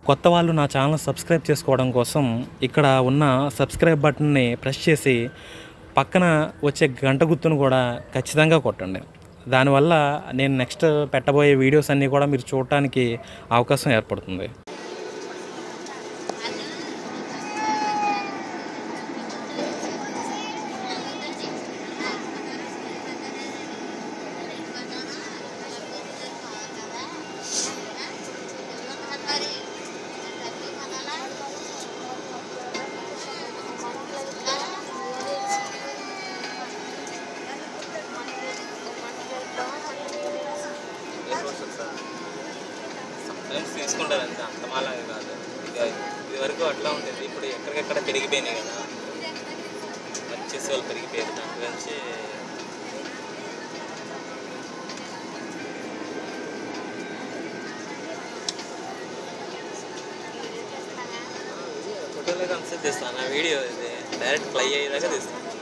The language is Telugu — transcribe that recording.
కొత్త వాళ్ళు నా ఛానల్ సబ్స్క్రైబ్ చేసుకోవడం కోసం ఇక్కడ ఉన్న సబ్స్క్రైబ్ బటన్ని ప్రెస్ చేసి పక్కన వచ్చే గంట గుర్తును కూడా ఖచ్చితంగా కొట్టండి దానివల్ల నేను నెక్స్ట్ పెట్టబోయే వీడియోస్ అన్నీ కూడా మీరు చూడటానికి అవకాశం ఏర్పడుతుంది సమ్టైమ్స్ తీసుకుంటారు అంతే అంత మాలాగా కాదు ఇక ఇది వరకు అట్లా ఉండేది ఇప్పుడు ఎక్కడికెక్కడ పెరిగిపోయినాయి కదా వచ్చేసి వాళ్ళు పెరిగిపోయారు దాని గురించి ఫోటోలో కన్సెప్ట్ తీస్తాను నా వీడియో ఇది డైరెక్ట్ ప్లై అయ్యేదాకా తీస్తాను